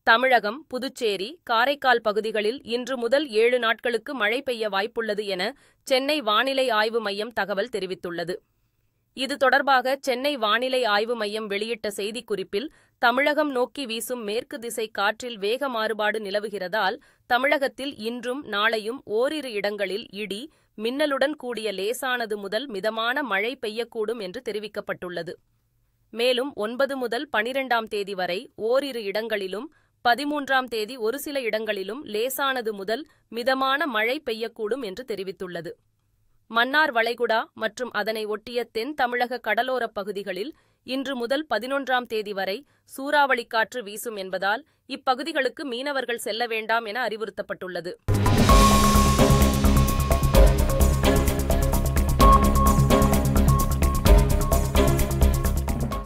தமிழகம் புதுச்சேரி காரைக்கால் பகுதிகளில் இன்று முதல் ஏழு நாட்களுக்கு மழை பெய்ய வாய்ப்புள்ளது என சென்னை வானிலை ஆய்வு மையம் தகவல் தெரிவித்துள்ளது இது தொடர்பாக சென்னை வானிலை ஆய்வு மையம் வெளியிட்ட செய்திக்குறிப்பில் தமிழகம் நோக்கி வீசும் மேற்கு திசை காற்றில் வேக மாறுபாடு நிலவுகிறதால் தமிழகத்தில் இன்றும் நாளையும் ஓரிரு இடங்களில் இடி மின்னலுடன் கூடிய லேசானது முதல் மிதமான மழை பெய்யக்கூடும் என்று தெரிவிக்கப்பட்டுள்ளது மேலும் ஒன்பது முதல் பனிரெண்டாம் தேதி வரை ஓரிரு இடங்களிலும் பதிமூன்றாம் தேதி ஒரு சில இடங்களிலும் லேசானது முதல் மிதமான மழை பெய்யக்கூடும் என்று தெரிவித்துள்ளது மன்னார் வளைகுடா மற்றும் அதனை ஒட்டிய தென் தமிழக கடலோரப் பகுதிகளில் இன்று முதல் பதினொன்றாம் தேதி வரை சூறாவளிக் காற்று வீசும் என்பதால் இப்பகுதிகளுக்கு மீனவர்கள் செல்ல வேண்டாம் என அறிவுறுத்தப்பட்டுள்ளது